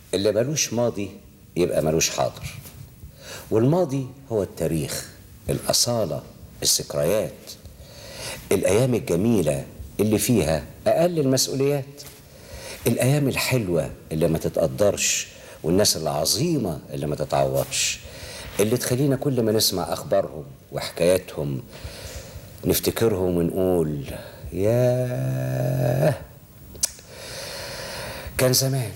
اللي ملوش ماضي يبقى ملوش حاضر والماضي هو التاريخ الأصالة الذكريات الأيام الجميلة اللي فيها أقل المسؤوليات الأيام الحلوة اللي ما تتقدرش والناس العظيمة اللي ما تتعوضش اللي تخلينا كل ما نسمع أخبارهم وحكاياتهم نفتكرهم ونقول ياه كان زمان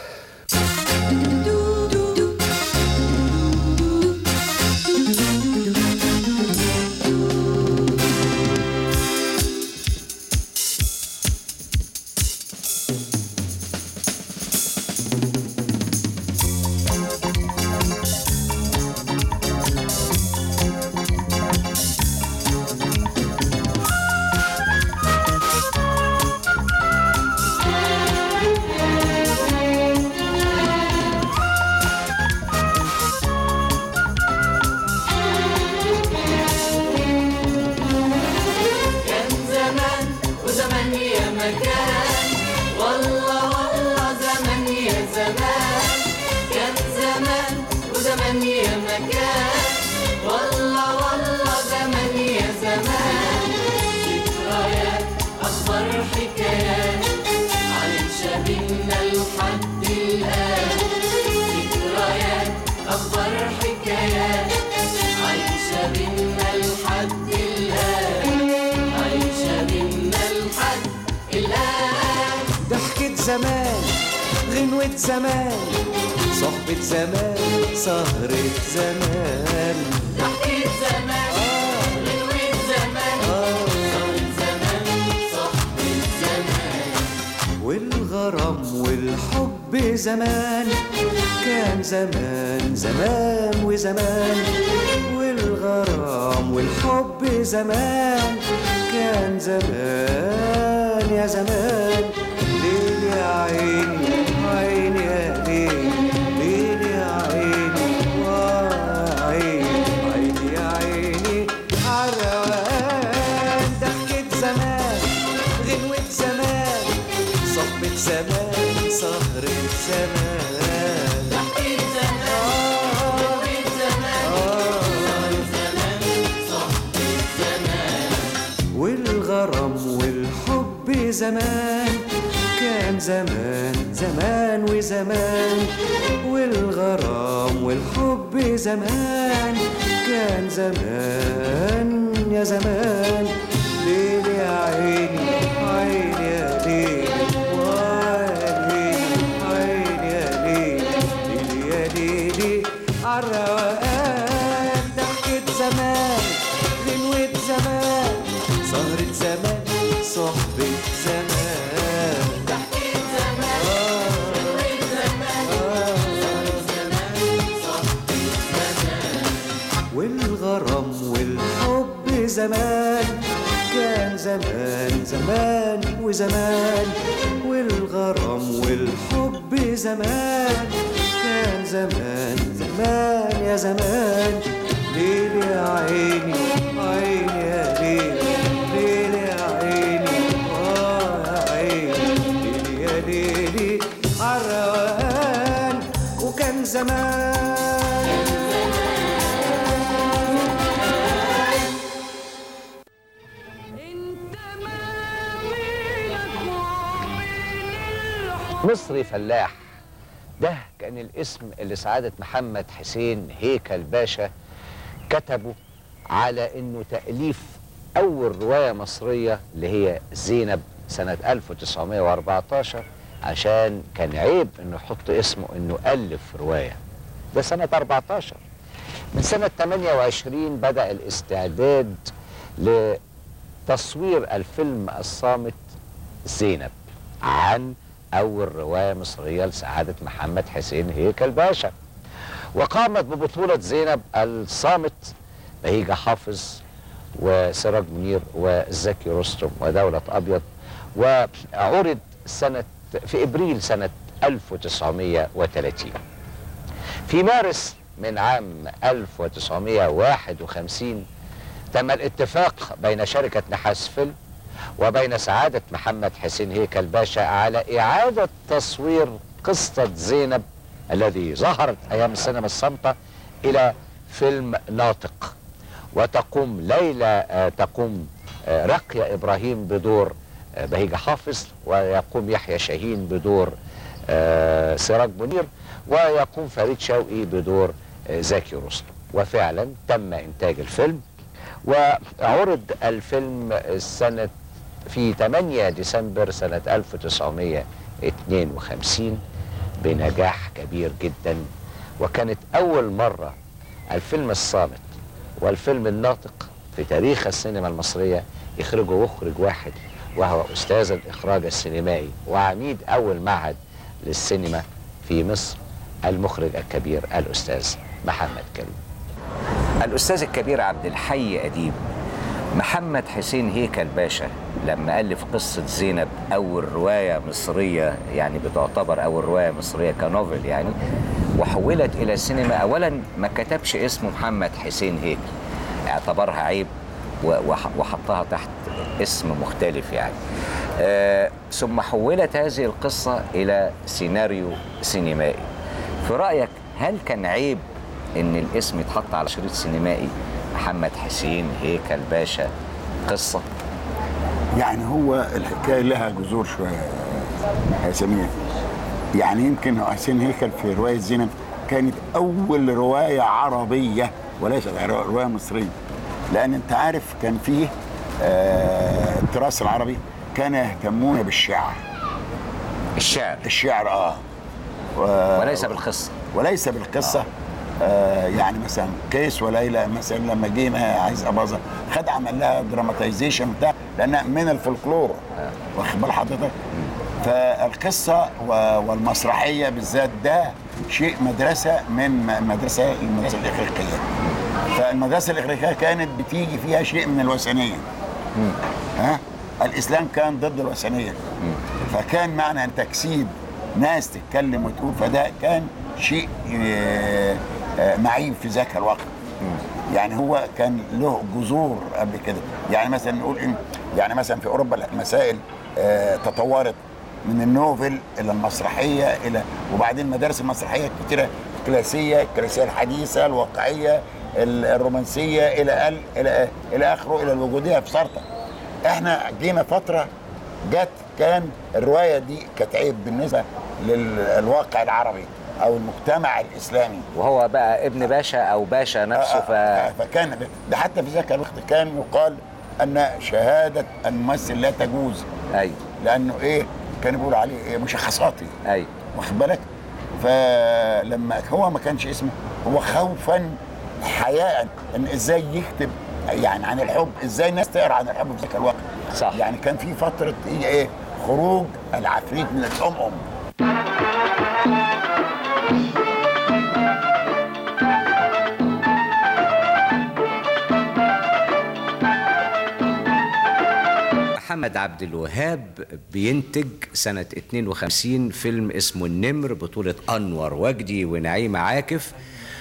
كان زمان وزمان يا مكان والله والله زمان يا زمان كان زمان وزمان يا مكان والله والله زمان يا زمان ذكريات أخبار حكايات عن شبينا لحد الآن ذكريات أخبار حكايات عن شبينا لحد الآن عايشة بينا لحد الآن ضحكة زمان غنوة زمان صحبة زمان سهرة زمان ضحكة زمان غنوة زمان صوت زمان صحبة زمان والغرام والحب زمان كان زمان زمان وزمان والغرام والحب زمان كان زمان يا زمان ليل يا عيني عيني يا ليل ليل يا عيني وعيني عيني يا عيني عالروقان ضحكة زمان غنوة زمان صحبة زمان سهرة زمان ضحكة زمان غنوة زمان صوت زمان صحبة زمان والغرام والحب زمان كان زمان زمان وزمان والغرام والحب زمان كان زمان يا زمان ليل يا عيني عيني يا ليل وعيني عيني يا ليل ليل يا ليلي عالروقان ضحكة زمان غنوة زمان سهرة زمان صحبة زمان ضحكة زمان غنوة زمان صوت زمان صحبة زمان والغرام والحب زمان كان زمان زمان وزمان والغرام والحب زمان كان زمان زمان يا زمان ليل يا عيني عيني يا ليل ليل يا عيني آه يا عيني ليل يا ليلي عالروقان وكان زمان انت ما بينك وبين الحب مصري فلاح ده كان الاسم اللي سعادة محمد حسين هيكل باشا كتبه على انه تأليف اول رواية مصرية اللي هي زينب سنة 1914 عشان كان عيب انه يحط اسمه انه ألف رواية ده سنة 14 من سنة 28 بدأ الاستعداد لتصوير الفيلم الصامت زينب عن أول رواية مصرية لسعادة محمد حسين هيكل باشا وقامت ببطولة زينب الصامت بهيجة حافظ وسراج منير وزكي رستم ودولة أبيض وعرض سنة في إبريل سنة 1930 في مارس من عام 1951 تم الاتفاق بين شركة نحاس فيلم وبين سعادة محمد حسين هيكل باشا على إعادة تصوير قصة زينب الذي ظهرت ايام السينما الصامته الى فيلم ناطق وتقوم ليلى آه، تقوم آه، رقية إبراهيم بدور آه، بهيجة حافظ ويقوم يحيى شاهين بدور آه، سراج منير ويقوم فريد شوقي بدور آه، زكي رستم وفعلا تم إنتاج الفيلم وعرض الفيلم السنة في 8 ديسمبر سنة 1952 بنجاح كبير جدا وكانت أول مرة الفيلم الصامت والفيلم الناطق في تاريخ السينما المصرية يخرجه مخرج واحد وهو أستاذ الإخراج السينمائي وعميد أول معهد للسينما في مصر المخرج الكبير الأستاذ محمد كريم الأستاذ الكبير عبد الحي أديب محمد حسين هيكل باشا لما ألف قصة زينب أول رواية مصرية يعني بتعتبر أول رواية مصرية كنوفل يعني وحولت إلى السينما أولا ما كتبش اسمه محمد حسين هيكل اعتبرها عيب و- وح- وحطها تحت اسم مختلف يعني آه ثم حولت هذه القصة إلى سيناريو سينمائي في رأيك هل كان عيب إن الاسم يتحط على شريط سينمائي محمد حسين هيكل باشا قصة يعني هو الحكايه لها جذور شويه يا سمير يعني يمكن حسين هيكل في روايه زينب كانت اول روايه عربيه وليست روايه مصريه لان انت عارف كان فيه آه، التراث العربي كان يهتمون بالشعر الشعر الشعر اه و- وليس بالقصة وليس بالقصه آه يعني مثلا كيس وليلى مثلا لما جينا عايز اباظه خد عمل لها دراماتيزيشن بتاع لانها من الفولكلور واخد بال حضرتك فالقصه و- والمسرحيه بالذات ده شيء مدرسه من م- مدرسه المدرسه الاغريقيه فالمدرسه الاغريقيه كانت بتيجي فيها شيء من الوثنيه ها الاسلام كان ضد الوثنيه فكان معنى ان تجسيد ناس تتكلم وتقول فده كان شيء آه، آه، معيب في ذاك الوقت يعني هو كان له جذور قبل كده يعني مثلا نقول إن يعني مثلا في اوروبا المسائل آه، تطورت من النوفل الى المسرحيه الى وبعدين مدارس المسرحيه كتيره الكلاسيه الكلاسيه الحديثه الواقعيه ال- الرومانسيه الى ال- الى الى اخره الى الوجوديه في سارتر احنا جينا فتره جت كان الروايه دي كانت عيب بالنسبه للواقع العربي او المجتمع الاسلامي وهو بقى ابن باشا أو باشا نفسه ف... آه، فكان ده حتى في ذاك الوقت كان يقال ان شهاده الممثل لا تجوز أيوه لانه ايه كانوا بيقولوا عليه إيه مشخصاتي أيوه واخد بالك فلما هو ما كانش اسمه هو خوفا حياء ان ازاي يكتب يعني عن الحب ازاي الناس تقرا عن الحب في ذاك الوقت صح. يعني كان في فتره ايه, إيه خروج العفريت من الام ام محمد عبد الوهاب بينتج سنة 52 فيلم اسمه النمر بطولة أنور وجدي ونعيمة عاكف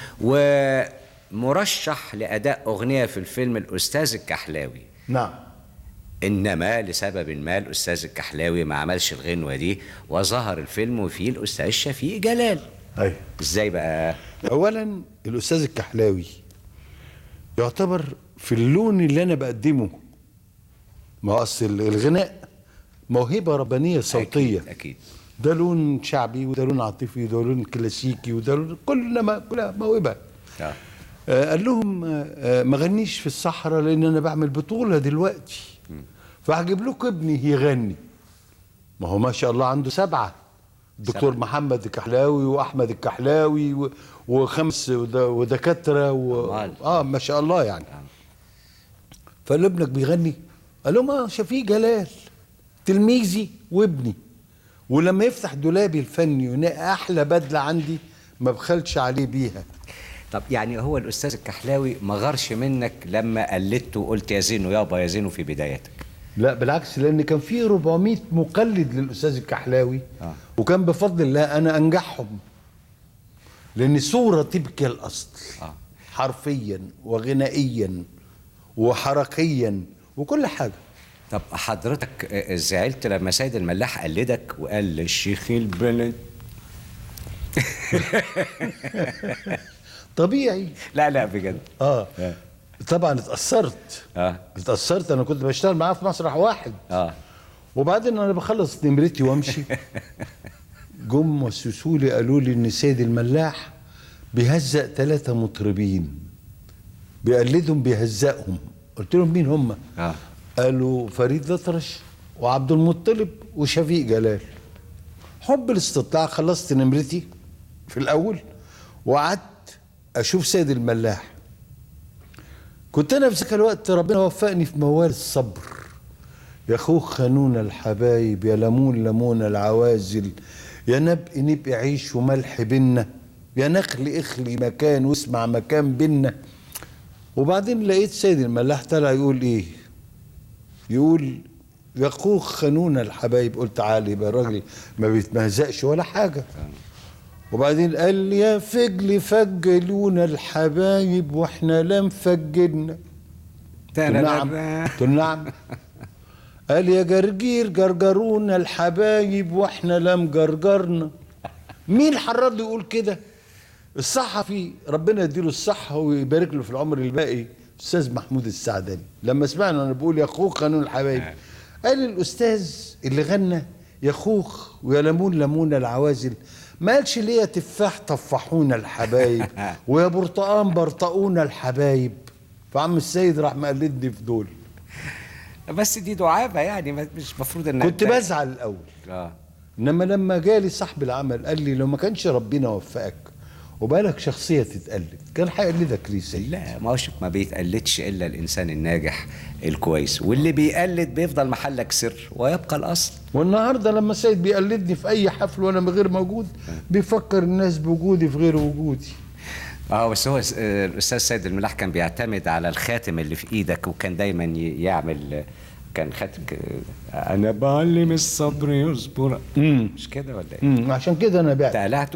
ومرشح لأداء أغنية في الفيلم الأستاذ الكحلاوي نعم إنما لسبب ما الأستاذ الكحلاوي ما عملش الغنوة دي وظهر الفيلم وفيه الأستاذ شفيق جلال ايوه إزاي بقى؟ اولا الاستاذ الكحلاوي يعتبر في اللون اللي انا بقدمه ما هو اصل الغناء موهبه ربانيه صوتيه أكيد, أكيد. ده لون شعبي وده لون عاطفي وده لون كلاسيكي وده لون كلنا ما كلها موهبه آه. آه قال لهم آه آه، ما غنيش في الصحراء لان انا بعمل بطوله دلوقتي فهجيب لكم ابني يغني ما هو ما شاء الله عنده سبعه الدكتور سبعة. محمد الكحلاوي واحمد الكحلاوي و- وخمس ود- ودكاتره و... أمال. اه ما شاء الله يعني فقال له ابنك بيغني قال لهم اه شفيق جلال تلميذي وابني ولما يفتح دولابي الفني ويلاقي احلى بدله عندي ما بخلش عليه بيها طب يعني هو الأستاذ الكحلاوي ما غارش منك لما قلدته وقلت يا زينو يابا يا زينو في بدايتك لا بالعكس لان كان في 400 مقلد للاستاذ الكحلاوي آه. وكان بفضل الله انا انجحهم لان صوره تبكي الاصل آه. حرفيا وغنائيا وحركيا وكل حاجه طب حضرتك آه، زعلت لما سيد الملاح قلدك وقال للشيخ البلد طبيعي لا لا بجد اه طبعا اتأثرت اه اتأثرت انا كنت بشتغل معاه في مسرح واحد اه وبعدين انا بخلص نمرتي وامشي جم وسوسوا لي قالوا لي ان سيد الملاح بيهزق ثلاثة مطربين بيقلدهم بيهزقهم قلت لهم مين هم؟ اه قالوا فريد الأطرش وعبد المطلب وشفيق جلال حب الاستطلاع خلصت نمرتي في الأول وقعدت أشوف سيد الملاح كنت أنا في ذاك الوقت ربنا وفقني في موال الصبر يا خوخ خانونا الحبايب يا ليمون ليمون العوازل يا نبق نبق عيش وملح بينا يا نخل اخلي مكان واسمع مكان بينا وبعدين لقيت سيد الملاح طلع يقول ايه يقول يا خوخ خانونا الحبايب قلت تعالى يبقى الراجل ما بيتمهزقش ولا حاجه وبعدين قال لي يا فجل فجلونا الحبايب واحنا لا مفجلنا قلت له نعم قلت له نعم قال يا جرجير جرجرونا الحبايب واحنا لا مجرجرنا مين حرض له يقول كده الصحفي ربنا يديله الصحة ويبارك له في العمر الباقي أستاذ محمود السعداني لما سمعنا أنا بقول يا خوخ قانون الحبايب قال الأستاذ اللي غنى يا خوخ ويا ليمون ليمون العوازل ما قالش ليه يا تفاح طفحونا الحبايب ويا برتقان برطقونا الحبايب فعم السيد راح مقلدني في دول بس دي دعابه يعني ما- مش المفروض انك كنت بزعل الاول اه انما لما جالي صاحب العمل قال لي لو ما كانش ربنا وفقك وبالك شخصيه تتقلد كان هيقلدك ليه سيد لا ما هوش ما بيتقلدش الا الانسان الناجح الكويس واللي بيقلد بيفضل محلك سر ويبقى الاصل والنهارده لما سيد بيقلدني في اي حفل وانا غير موجود بيفكر الناس بوجودي في غير وجودي اه بس هو س- آه، الاستاذ سيد الملاح كان بيعتمد على الخاتم اللي في ايدك وكان دايما ي- يعمل آه، كان خاتم ك- انا بعلم الصبر يصبر مش كده ولا ايه؟ امم عشان كده انا بعت تقلعت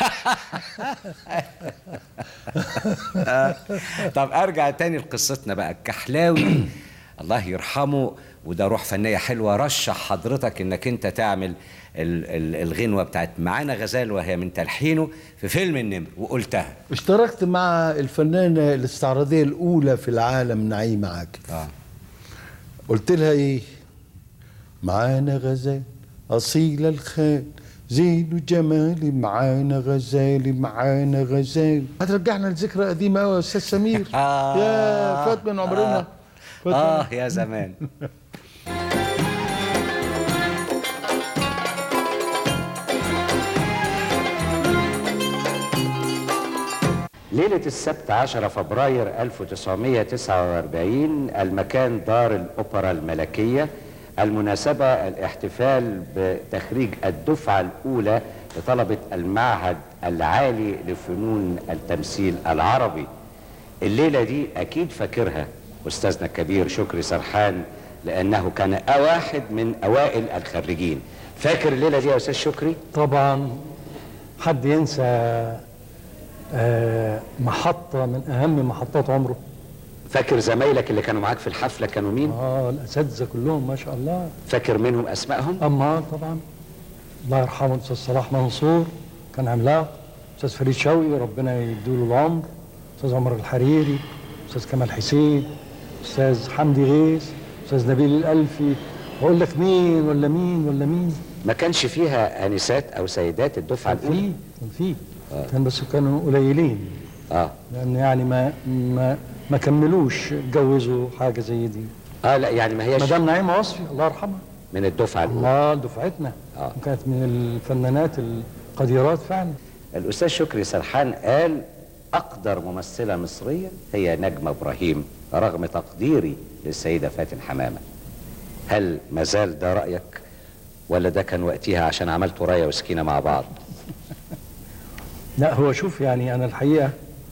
طب ارجع تاني لقصتنا بقى الكحلاوي الله يرحمه وده روح فنيه حلوه رشح حضرتك انك انت تعمل ال- ال- الغنوه بتاعت معانا غزال وهي من تلحينه في فيلم النمر وقلتها اشتركت مع الفنانه الاستعراضيه الاولى في العالم نعيمه عاكف اه قلت لها ايه معانا غزال اصيل الخال زين وجمالي معانا غزالي معانا غزال هترجعنا لذكرى قديمه قوي يا استاذ سمير آه. يا فات من عمرنا آه. فات من- اه يا زمان ليلة السبت 10 فبراير 1949 المكان دار الأوبرا الملكية المناسبة الاحتفال بتخريج الدفعة الأولى لطلبة المعهد العالي لفنون التمثيل العربي الليلة دي أكيد فاكرها أستاذنا الكبير شكري سرحان لأنه كان واحد من أوائل الخريجين فاكر الليلة دي يا أستاذ شكري؟ طبعا حد ينسى آه، محطة من أهم محطات عمره فاكر زمايلك اللي كانوا معاك في الحفلة كانوا مين؟ اه الأساتذة كلهم ما شاء الله فاكر منهم أسمائهم؟ أما طبعا الله يرحمه الأستاذ صلاح منصور كان عملاق أستاذ فريد شوقي ربنا يديله العمر أستاذ عمر الحريري أستاذ كمال حسين أستاذ حمدي غيث أستاذ نبيل الألفي وأقول لك مين ولا مين ولا مين ما كانش فيها آنسات أو سيدات الدفعة كان الأولى؟ في كان في كان بس كانوا قليلين آه لان يعني ما ما ما كملوش اتجوزوا حاجه زي دي آه لا يعني ما هيش مدام نعيمه وصفي الله يرحمها من الدفعة الأولى الله دفعتنا آه. كانت من الفنانات القديرات فعلا الأستاذ شكري سرحان قال أقدر ممثلة مصرية هي نجمة إبراهيم رغم تقديري للسيدة فاتن حمامة هل ما زال ده رأيك ولا ده كان وقتها عشان عملتوا راية وسكينة مع بعض لا هو شوف يعني انا الحقيقه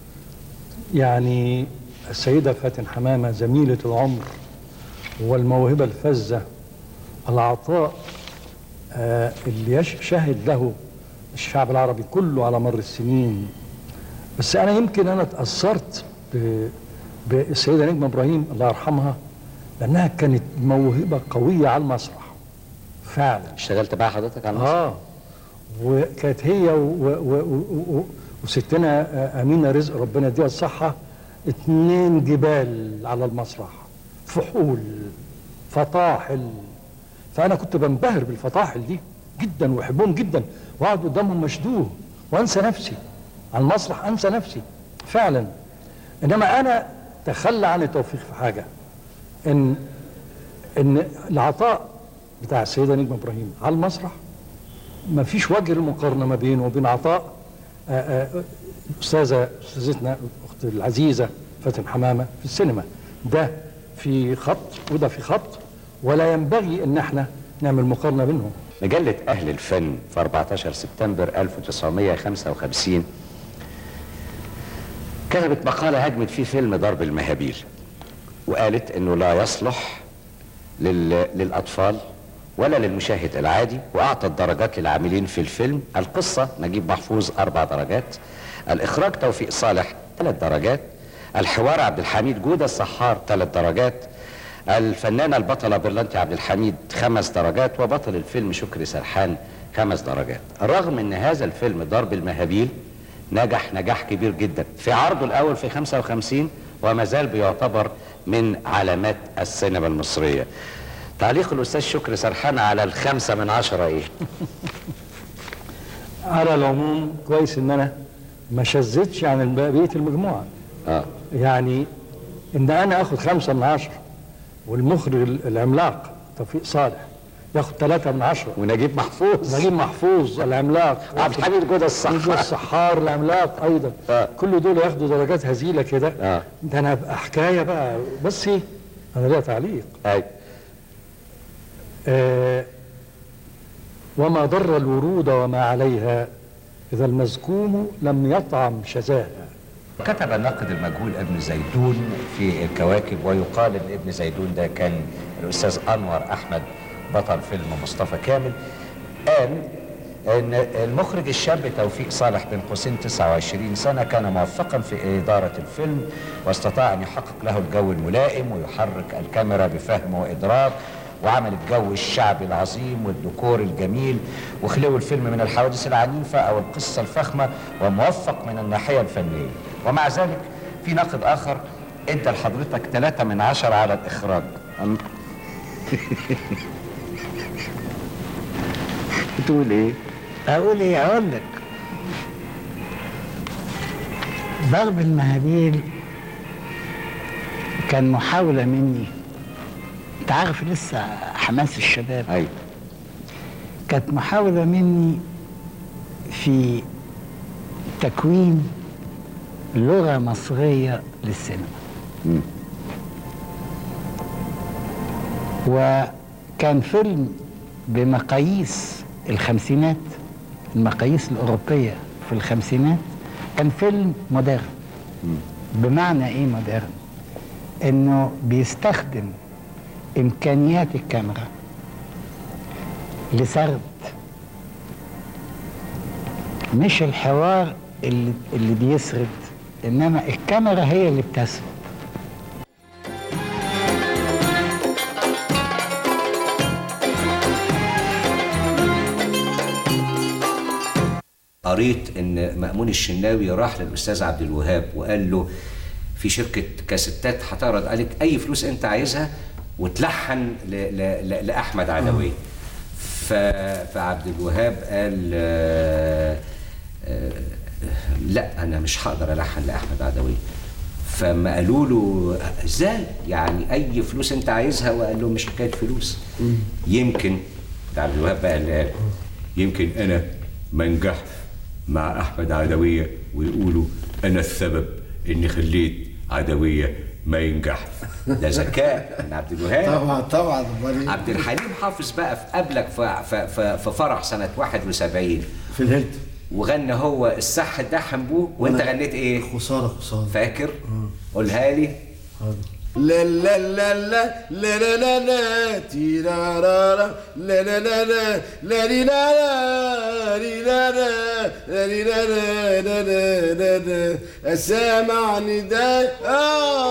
يعني السيده فاتن حمامه زميله العمر والموهبه الفذه العطاء آه اللي يش- شهد له الشعب العربي كله على مر السنين بس انا يمكن انا اتاثرت ب- بالسيده نجمه ابراهيم الله يرحمها لانها كانت موهبه قويه على المسرح فعلا اشتغلت بقى حضرتك على المسرح؟ اه وكانت هي و و و و و وستنا آه، امينه رزق ربنا يديها الصحه اتنين جبال على المسرح فحول فطاحل فانا كنت بنبهر بالفطاحل دي جدا واحبهم جدا واقعد قدامهم مشدوه وانسى نفسي على المسرح انسى نفسي فعلا انما انا تخلى عن التوفيق في حاجه ان ان العطاء بتاع السيده نجمه ابراهيم على المسرح ما فيش وجه المقارنه ما بينه وبين عطاء آه، آه، الاستاذه استاذتنا الاخت العزيزه فاتن حمامه في السينما ده في خط وده في خط ولا ينبغي ان احنا نعمل مقارنه بينهم مجلة أهل الفن في 14 سبتمبر 1955 كتبت مقالة هجمت فيه فيلم ضرب المهابيل وقالت إنه لا يصلح لل... للأطفال ولا للمشاهد العادي وأعطت درجات للعاملين في الفيلم القصة نجيب محفوظ أربع درجات الإخراج توفيق صالح ثلاث درجات الحوار عبد الحميد جودة الصحار ثلاث درجات الفنانة البطلة برلانتي عبد الحميد خمس درجات وبطل الفيلم شكري سرحان خمس درجات رغم ان هذا الفيلم ضرب المهابيل نجح نجاح كبير جدا في عرضه الاول في 55 وما زال بيعتبر من علامات السينما المصرية تعليق الاستاذ شكري سرحان على الخمسة من عشرة ايه على العموم كويس ان انا ما شذتش عن الب- بقيه المجموعه اه يعني ان انا اخد خمسة من عشرة والمخرج ال- العملاق توفيق صالح ياخد ثلاثة من عشرة ونجيب محفوظ نجيب محفوظ العملاق عبد الحميد جودة الصحار. جودة الصحار العملاق ايضا آه. كل دول ياخدوا درجات هزيله كده آه. ده انا ابقى حكايه بقى بس ايه انا ليا تعليق أي. آه وما ضر الورود وما عليها اذا المزكوم لم يطعم شذاها كتب الناقد المجهول ابن زيدون في الكواكب ويقال ان ابن زيدون ده كان الاستاذ انور احمد بطل فيلم مصطفى كامل قال ان المخرج الشاب توفيق صالح بن قوسين 29 سنه كان موفقا في اداره الفيلم واستطاع ان يحقق له الجو الملائم ويحرك الكاميرا بفهم وادراك وعمل الجو الشعبي العظيم والديكور الجميل وخلو الفيلم من الحوادث العنيفة أو القصة الفخمة وموفق من الناحية الفنية ومع ذلك في ناقد آخر ادى لحضرتك ثلاثة من عشرة على الإخراج أم- بتقول إيه؟ اقول ايه اقول لك ضرب المهابيل كان محاولة مني انت عارف لسه حماس الشباب أيوة كانت محاولة مني في تكوين لغة مصرية للسينما وكان فيلم بمقاييس الخمسينات المقاييس الأوروبية في الخمسينات كان فيلم مودرن بمعنى ايه مودرن انه بيستخدم امكانيات الكاميرا لسرد مش الحوار اللي, اللي بيسرد انما الكاميرا هي اللي بتسرد قريت ان مأمون الشناوي راح للاستاذ عبد الوهاب وقال له في شركه كاسيتات هتعرض عليك اي فلوس انت عايزها وتلحن ل... ل... ل... لاحمد عدويه ف... فعبد الوهاب قال آه... آه... لا انا مش هقدر الحن لاحمد عدويه فما قالوا له ازاي يعني اي فلوس انت عايزها وقال لهم مش حكايه فلوس يمكن ده عبد الوهاب بقى اللي قال يمكن انا ما انجح مع احمد عدويه ويقولوا انا السبب اني خليت عدويه ما ينجح ده ذكاء من عبد الوهاب طبعا طبعا امال ايه عبد الحليم حافظ بقى في قبلك في, في, في, في فرح سنه 71 في الهند وغنى هو الصح ده حنبوه وانت وأنا- غنيت ايه؟ خساره خساره فاكر؟ قولها لي لا لا لا لا لا لا لا لا تي را را را لا لا لا لا لا لي لا لا لي لا لا لا لي لا لا لا لا لا لا أسامع نداء آه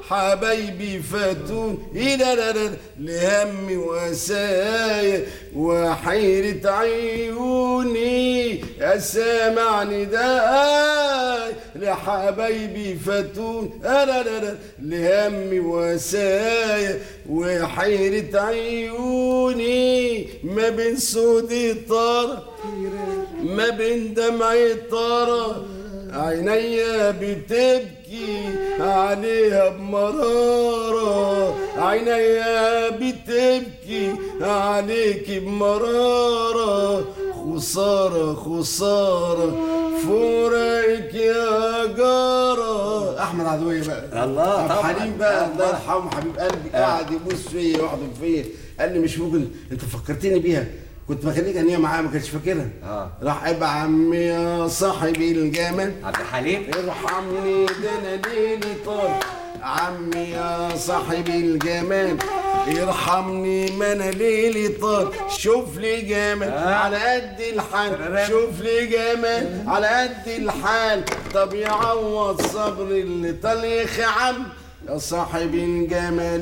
حبايبي فاتون إلى لهم وسايا وحيرة عيوني أسامع نداء لحبايبي فاتون ألا لهم وسايا وحيرة عيوني ما بين سود طار ما بين دمع طار عينيا بتبكي عليها بمرارة عينيا بتبكي عليك بمرارة خسارة خسارة فورك يا جارة أحمد عدوية بقى الله عبد طبعاً. الحليم بقى الله يرحمه حبيب قلبي قاعد يبوس فيا ويحضن فيا قال لي مش ممكن انت فكرتني بيها كنت بخليك انيه معايا ما كانش فاكرها آه. راح ابقى عمي يا صاحبي الجمال عبد الحليم ارحمني ده انا ليلي طال عمي يا صاحبي الجمال ارحمني ما انا ليلي طال شوف لي جمال على قد الحال شوف لي جمال على قد الحال طب يعوض صبر اللي طال يا عم يا صاحب الجمال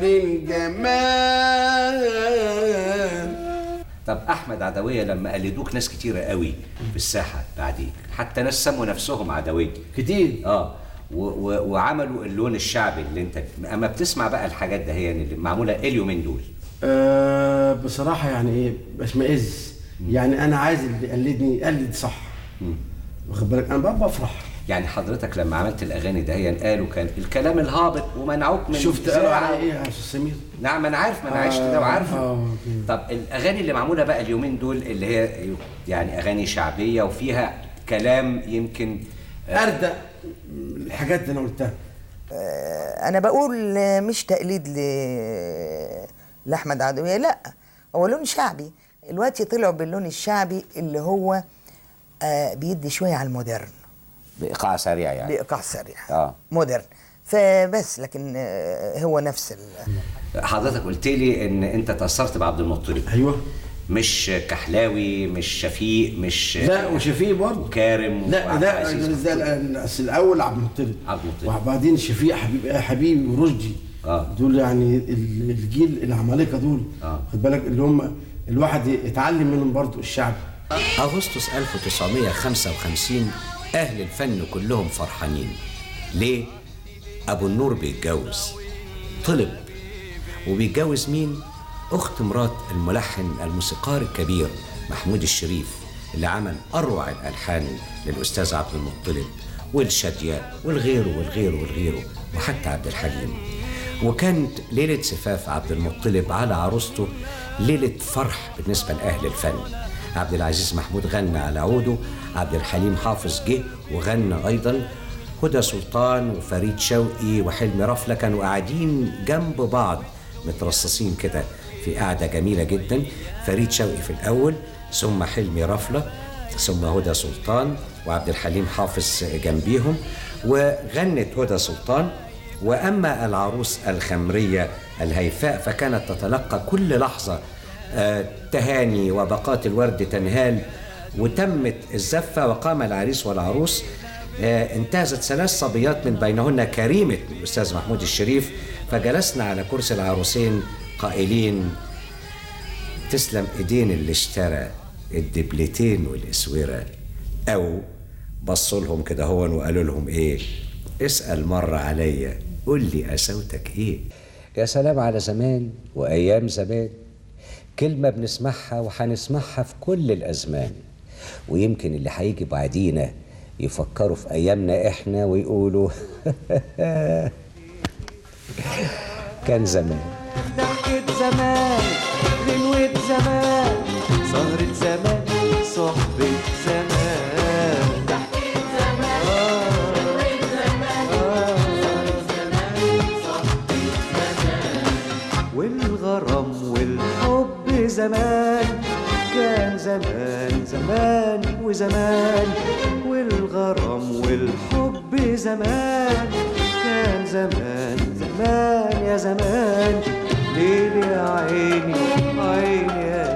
الجمال طب احمد عدويه لما قلدوك ناس كتيره قوي في الساحه بعديك حتى ناس سموا نفسهم عدويه كتير اه و و وعملوا اللون الشعبي اللي انت اما بتسمع بقى الحاجات ده هي اللي معموله اليومين دول أه بصراحة يعني ايه بشمئز يعني أنا عايز اللي يقلدني يقلد صح واخد بالك أنا بقى بفرح يعني حضرتك لما عملت الاغاني ده هي قالوا كان الكلام الهابط ومنعوك من شفت قالوا الإذاعة. على ايه يا استاذ سمير؟ نعم انا عارف ما انا آه، عشت ده وعارفه آه، طب الاغاني اللي معموله بقى اليومين دول اللي هي يعني اغاني شعبيه وفيها كلام يمكن أردأ الحاجات اللي أنا قلتها انا بقول مش تقليد ل... لاحمد عدويه لا هو لون شعبي دلوقتي طلعوا باللون الشعبي اللي هو آه بيدي شويه على المودرن بايقاع سريع يعني بايقاع سريع اه مودرن فبس لكن آه هو نفس ال... حضرتك قلت لي ان انت تاثرت بعبد المطلب ايوه مش كحلاوي مش شفيق مش لا وشفيق برضه كارم لا وعبد لا العزيز ده الأصل الاول عبد المطلب عبد المطلب وبعدين شفيق حبيب حبيبي ورشدي اه دول يعني ال- الجيل العمالقه دول اه خد بالك اللي هم الواحد يتعلم منهم برضه الشعب أغسطس 1955 أهل الفن كلهم فرحانين ليه؟ أبو النور بيتجوز طلب وبيتجوز مين؟ أخت مرات الملحن الموسيقار الكبير محمود الشريف اللي عمل أروع الألحان للأستاذ عبد المطلب والشادية والغيره والغيره والغيره وحتى عبد الحليم وكانت ليلة زفاف عبد المطلب على عروسته ليلة فرح بالنسبة لأهل الفن عبد العزيز محمود غنى على عوده عبد الحليم حافظ جه وغنى أيضا هدى سلطان وفريد شوقي وحلمي رفلة كانوا قاعدين جنب بعض مترصصين كده في قعدة جميلة جدا فريد شوقي في الأول ثم حلمي رفلة ثم هدى سلطان وعبد الحليم حافظ جنبيهم وغنت هدى سلطان وأما العروس الخمرية الهيفاء فكانت تتلقى كل لحظة آه، تهاني وباقات الورد تنهال وتمت الزفة وقام العريس والعروس آه، انتهزت ثلاث صبيات من بينهن كريمة الأستاذ محمود الشريف فجلسنا على كرسي العروسين قائلين تسلم ايدين اللي اشترى الدبلتين والاسوره او بصوا لهم كده هون وقالوا لهم ايه اسال مره عليا قول لي قساوتك ايه يا سلام على زمان وايام زمان كلمه بنسمعها وهنسمعها في كل الازمان ويمكن اللي هيجي بعدينا يفكروا في ايامنا احنا ويقولوا كان زمان ضحكة زمان غنوة زمان سهرة زمان صحبة زمان والغرام والحب زمان كان زمان زمان وزمان والغرام والحب زمان كان زمان زمان يا زمان ليل يا عيني عيني يا